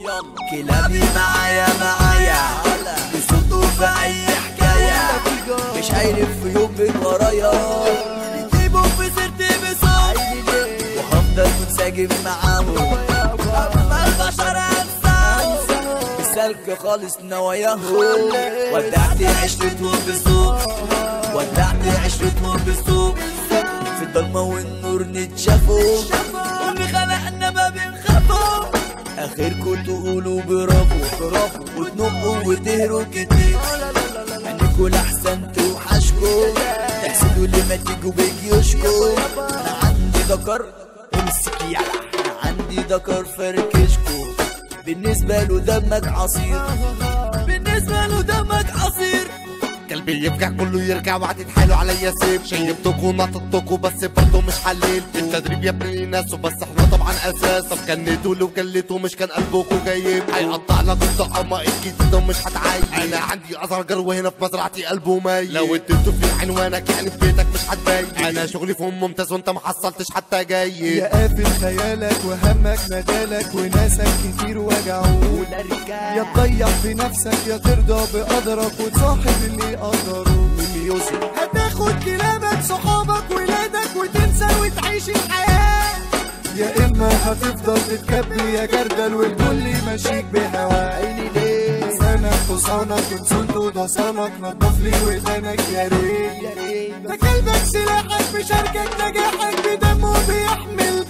يلا كلابي معايا معايا بصوته في اي حكاية مش هيلف في يوم من ورايا يجيبوا في سيرتي بصوت وهفضل منسجم معاهم اما البشر انساهم بسلك خالص نواياهم ودعت عشرتهم بالسوق ودعت عشرتهم بالسوق في الضلمة والنور نتشافوا امي خلقنا ما بنخافوا اخركم تقولوا برافو برافو وتنقوا وتهروا كتير عينيكوا احسن توحشكوا تحسدوا اللي ما تيجوا بجيوشكوا انا عندي ذكر امسكي يلا انا عندي ذكر فركشكوا بالنسبة له دمك عصير بالنسبة له دمك عصير قلبي يبكى كله يرجع وهتتحايلوا عليا سيب شيبتكوا نططكوا بس برضه مش حليل التدريب يا ابني ناس وبس احنا طبعا اساس طب كنتوا لو كلتوا مش كان قلبكوا جايب هيقطع لك الطعمة الجديدة ومش هتعيب انا عندي اصغر جرو هنا في مزرعتي قلبه ميت لو اديته في عنوانك يعني في بيتك مش هتبين انا شغلي فيهم ممتاز وانت ما حصلتش حتى جاي يا قافل خيالك وهمك مجالك وناسك كتير وجعوك يا تضيع في نفسك يا ترضى بقدرك وتصاحب اللي يقدروك ميوزك هتاخد كلابك صحابك ولادك وتنسى وتعيش الحياة يا إما هتفضل تتكبي يا جردل والكل ماشيك بهواك عيني ليه لسانك حصانك انسلته ضسانك نضف لي ودانك يا ريت ده كلبك سلاحك بشاركك نجاحك بدمه بيحمل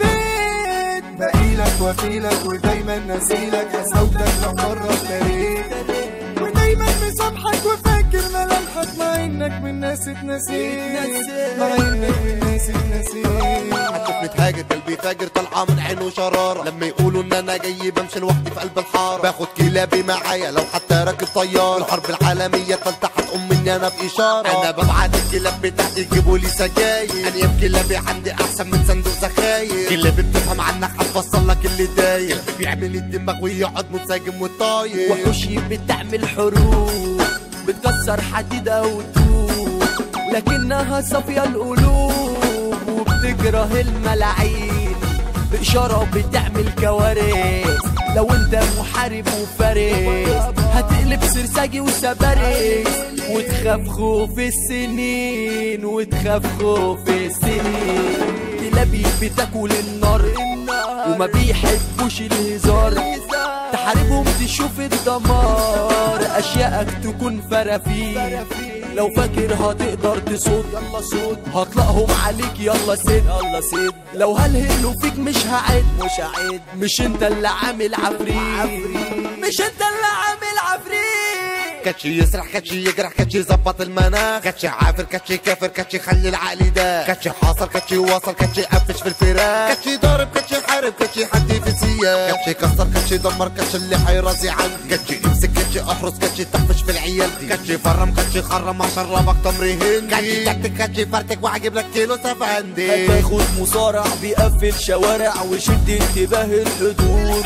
بيت بقيلك وفيلك ودايما نسيلك هسودك لو مرة ابتريت ودايما مسامحك وفاكر ملامحك مع انك من ناس اتنسيت مع انك من ناس اتنسيت هتشوفني تهاجر قلبي فاجر طالعه من عينه شراره لما يقولوا ان انا جاي بمشي لوحدي في قلب الحاره باخد كلابي معايا لو حتى راكب طياره الحرب العالميه التالتة هتقوم مني انا باشاره انا ببعت الكلاب بتاعتي يجيبوا لي سجاير انياب كلابي عندي احسن من صندوق زخاير كلابي بتفهم عنك هتفصل لك اللي داير كلابي بيعمل الدماغ ويقعد منسجم وطاير وحوشي بتعمل حروب بتكسر حديد او طوب لكنها صافية القلوب وبتكره الملاعين بإشارة بتعمل كوارث لو انت محارب وفارس هتقلب سرساجي وسبارس وتخاف خوف السنين وتخاف خوف السنين كلابي بتاكل النار وما بيحبوش الهزار تحاربهم تشوف الدمار اشياءك تكون فرافير لو فاكر هتقدر تصد يلا صد هطلقهم عليك يلا سد يلا سد لو هلهلوا فيك مش هعد مش هعد مش انت اللي عامل عفريت مش انت اللي عامل عفريت كاتشي يسرح كاتشي يجرح كاتشي يظبط المناخ كاتشي عافر كاتشي كافر كاتشي خلي العقل ده كاتشي حاصل كاتشي واصل كاتشي قفش في الفراق كاتشي ضارب كاتشي حارب كاتشي حدي في سياق كاتشي كسر كاتشي دمر كاتشي اللي حيرازي عندي كاتشي امسك كاتشي احرس كاتشي تحفش في العيال دي كاتشي فرم كاتشي خرم اشربك تمر هندي كاتشي تكتك كاتشي فرتك وهجيب لك كيلو سفندي هتاخد مصارع بيقفل شوارع وشد انتباه الحضور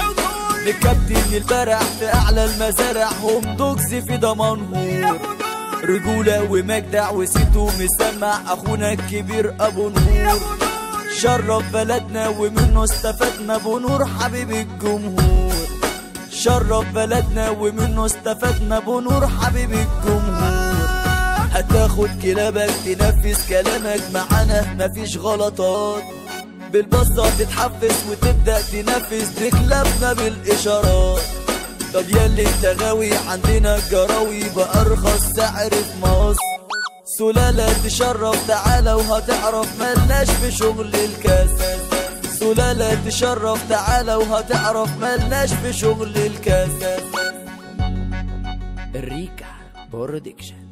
لكابتن البرع في اعلى المزارع هم دوجز في ضمانهور رجولة ومجدع وسيته مسمع اخونا الكبير ابو نور شرف بلدنا ومنه استفدنا بنور حبيب الجمهور شرف بلدنا ومنه استفدنا بنور حبيب الجمهور هتاخد كلابك تنفذ كلامك معانا مفيش غلطات بالبصة تتحفز وتبدأ تنفذ تكلبنا بالإشارات طب ياللي انت غاوي عندنا الجراوي بأرخص سعر في مصر سلالة تشرف تعالى وهتعرف ملناش في شغل الكاس سلالة تشرف تعالى وهتعرف ملناش في شغل الكاس الريكا برودكشن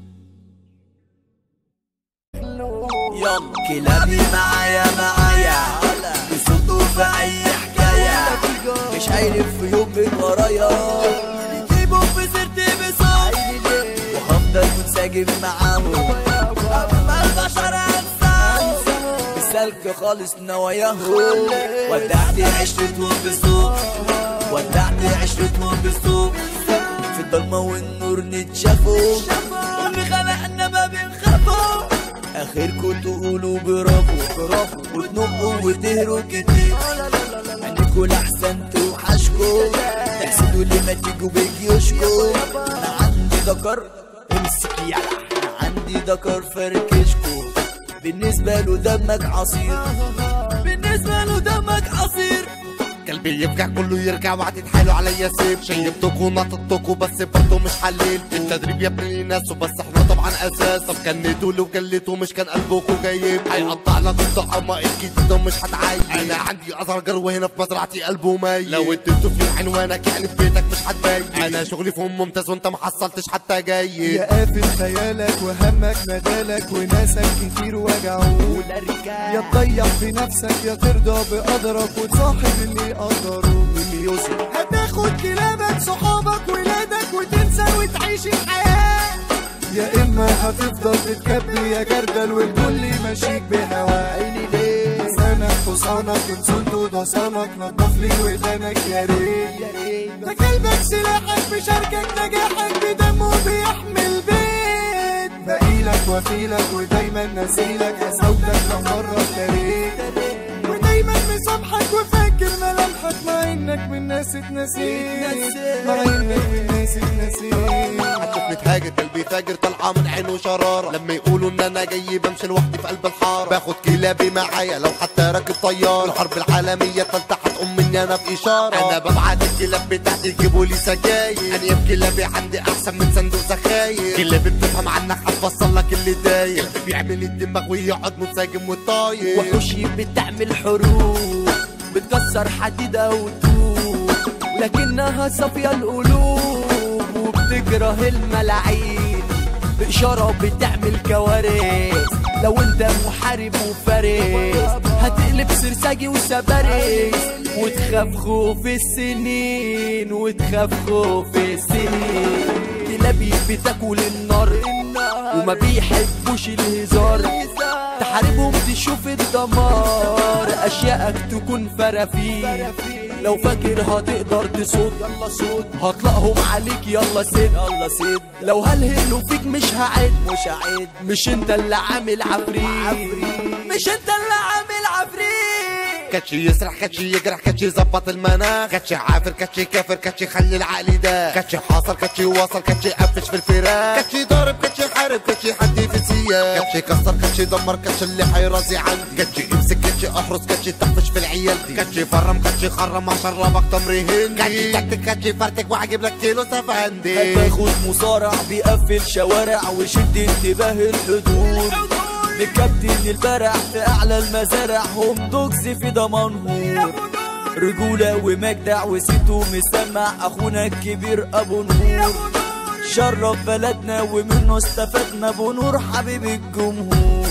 يلا كلابي معايا معايا بصوته في اي حكاية مش هيلف في يوم من ورايا يجيبوا في سيرتي بصوت وهفضل منسجم معاهم اما البشر انساهم بسلك خالص نواياهم ودعت عشرتهم بالسوق ودعت عشرتهم بالسوق في الضلمة والنور نتشافوا واللي خلقنا ما بنخافوا اخركم تقولوا برافو برافو وتنقوا وتهروا كتير عينيكوا الاحسن توحشكوا تحسدوا اللي دكر امسك يلا انا عندي دكر فركشكو بالنسبة له دمك عصير بالنسبة له دمك عصير قلبي يبكع كله يرجع وعدت حاله عليا سيب شيبتكوا نططكوا بس برضه مش حليل التدريب يا ابني ناس وبس احنا طبعا اساس طب كنتوا له وقلتوا مش كان قلبكوا جايب هيقطع لك الطعمة الجديدة ومش هتعيب انا عندي اثر جرو هنا في مزرعتي قلبه ميت لو اديته في عنوانك يعني في بيتك مش هتبين انا شغلي فيهم ممتاز وانت ما حصلتش حتى جيد يا قافل خيالك وهمك مدالك وناسك كتير وجعوك يا تضيع في نفسك يا ترضى بقدرك وتصاحب اللي يقدروك هتاخد كلابك صحابك ولادك وتنسى وتعيش الحياة يا إما هتفضل تتكبي يا جردل والكل ماشيك بهوا عيني ليه لسانك حصانك انسلت وضصانك نضف لي ودانك يا ريت ده كلبك سلاحك بشاركك نجاحك بدمه بيحمل بيت بقيلك وفيلك ودايما نسيلك قساوتك لو مرة تاريخ ودايما مسامحك وفاكر ملامحك مع انك من ناس اتنسيت مع انك من ناس اتنسيت هتشوفني تهاجر قلبي فاجر طالعه من عينه شراره لما يقولوا ان انا جاي بمشي لوحدي في قلب الحاره باخد كلابي معايا لو حتى راكب طياره الحرب العالميه التالتة هتقوم مني انا باشاره انا ببعت الكلاب بتاعتي يجيبوا لي سجاير انا كلابي عندي احسن من صندوق زخاير كلابي بتفهم عنك هتفصل لك اللي داير كلابي بيعمل الدماغ ويقعد منسجم وطاير وحوشي بتعمل حروب بتكسر حديد او طوب لكنها صافية القلوب وبتكره الملاعين بإشارة بتعمل كوارث لو انت محارب وفارس هتقلب سرساجي وسبارس وتخاف خوف السنين وتخاف خوف السنين كلابي بتاكل النار وما بيحبوش الهزار تحاربهم تشوف الدمار اشياءك تكون فرافيل لو فاكر هتقدر تصد يلا صد هطلقهم عليك يلا سد يلا سد لو هلهلوا فيك مش هعد مش هعد مش انت اللي عامل عفريت مش انت اللي عامل عفريت كاتشي يسرح كاتشي يجرح كاتشي يظبط المناخ كاتشي عافر كاتشي كافر كاتشي خلي العقل ده كاتشي حاصل كاتشي واصل كاتشي قفش في الفراق كاتشي ضارب كاتشي حارب كاتشي حدي في السياق كاتشي كسر كاتشي دمر كاتشي اللي حيرازي عندي كاتشي امسك كاتشي احرس كاتشي تحفش في العيال دي كاتشي فرم كاتشي خرم اشربك تمر هندي كاتشي تكتك كاتشي فرتك واجيب لك كيلو سفندي هتاخد مصارع بيقفل شوارع وشد انتباه الحدود مكابتن البرع في اعلى المزارع هم دوجز في ضمانهم رجولة ومجدع وسيته مسمع اخونا الكبير ابو نور شرف بلدنا ومنه استفدنا ابو نور حبيب الجمهور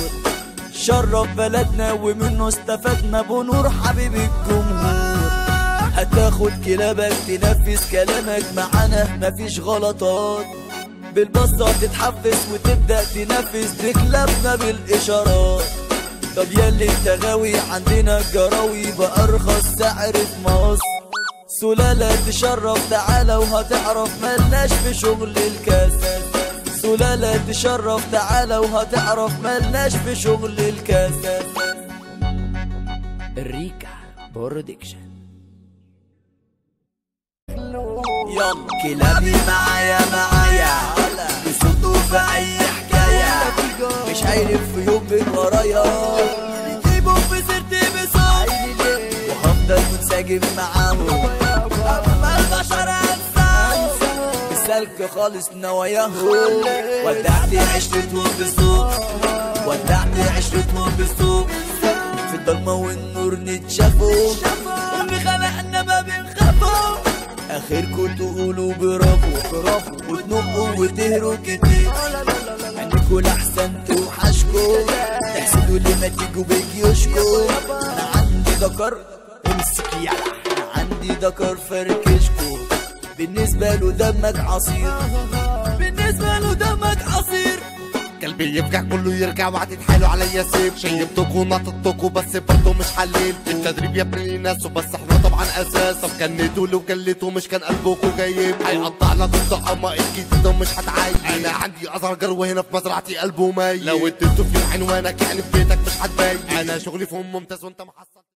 شرف بلدنا ومنه استفدنا ابو نور حبيب الجمهور هتاخد كلابك تنفذ كلامك معانا مفيش غلطات بالبصة تتحفز وتبدأ تنفذ دي كلابنا بالإشارات طب ياللي انت غاوي عندنا الجراوي بأرخص سعر في مصر سلالة تشرف تعالى وهتعرف ملناش في شغل الكاس سلالة تشرف تعالى وهتعرف ملناش في شغل الكاس الريكا برودكشن يلا كلابي معايا معايا بصوته في اي حكاية مش هيلف في يوم من ورايا يجيبوا في سيرتي بصوت وهفضل منسجم معاهم اما البشر انساهم بالسلك خالص نواياهم ودعت عشرتهم بالسوق ودعت عشرتهم بالسوق في الضلمة والنور نتشافوا واللي خلقنا ما بنخافوا اخركم تقولوا برافو برافو وتنقوا وتهروا كتير عندكوا الاحسن توحشكوا تحسدوا اللي ما تيجوا بجيوشكوا انا عندي ذكر امسك يلا انا عندي ذكر فركشكوا بالنسبة له دمك عصير بالنسبة له دمك عصير قلبي يبكع كله يرجع وعدت حاله عليا سيب شيبتكوا نططكوا بس برضه مش حليل التدريب يا ابني ناس وبس احنا طبعا اساس طب كنتوا لو كلتوا مش كان قلبكوا جايب هيقطع لك الطعمة الجديدة ومش هتعيب انا عندي اثر جرو هنا في مزرعتي قلبه ميت لو اديته في عنوانك يعني في بيتك مش هتبين انا شغلي فيهم ممتاز وانت محصل